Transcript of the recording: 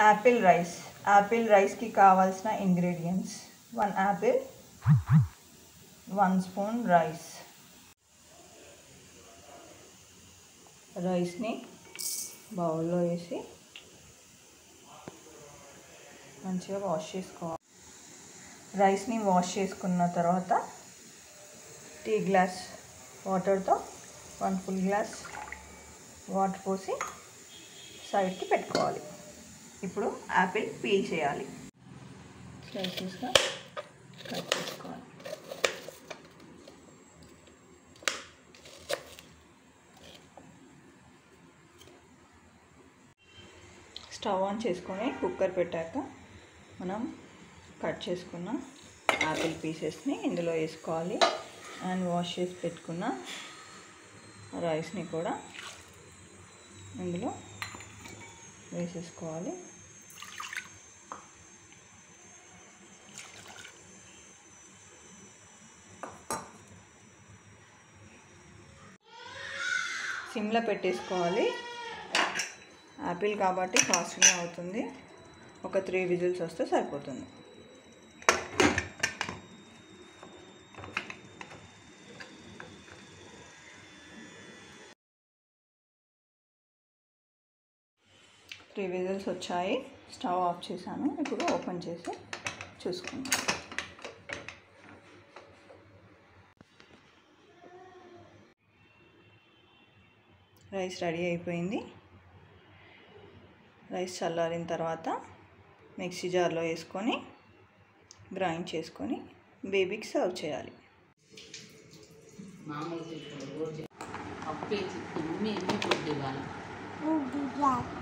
Apple rice apple రైస్కి కావాల్సిన ingredients one apple one spoon rice రైస్ని బౌల్లో వేసి మంచిగా వాష్ చేసుకోవాలి రైస్ని వాష్ చేసుకున్న తర్వాత టీ గ్లాస్ వాటర్తో వన్ ఫుల్ గ్లాస్ వాటర్ పోసి సైడ్కి పెట్టుకోవాలి ఇప్పుడు యాపిల్ పీల్ చేయాలి స్లైసెస్గా కట్ చేసుకోవాలి స్టవ్ ఆన్ చేసుకొని కుక్కర్ పెట్టాక మనం కట్ చేసుకున్న యాపిల్ పీసెస్ని ఇందులో వేసుకోవాలి అండ్ వాష్ చేసి పెట్టుకున్న రైస్ని కూడా ఇందులో వేసేసుకోవాలి సిమ్లో పెట్టేసుకోవాలి యాపిల్ కాబట్టి ఫాస్ట్గా అవుతుంది ఒక త్రీ విజిల్స్ వస్తే సరిపోతుంది త్రీ విజిల్స్ వచ్చాయి స్టవ్ ఆఫ్ చేశాను ఇప్పుడు ఓపెన్ చేసి చూసుకుందాం రైస్ రెడీ అయిపోయింది రైస్ చల్లారిన తర్వాత మిక్సీ జార్లో వేసుకొని గ్రైండ్ చేసుకొని బేబీకి సర్వ్ చేయాలి మామూలుగా ఇప్పుడు రోజు పప్పు వేసి ఎన్ని ఎన్ని ఫుడ్ ఇవ్వాలి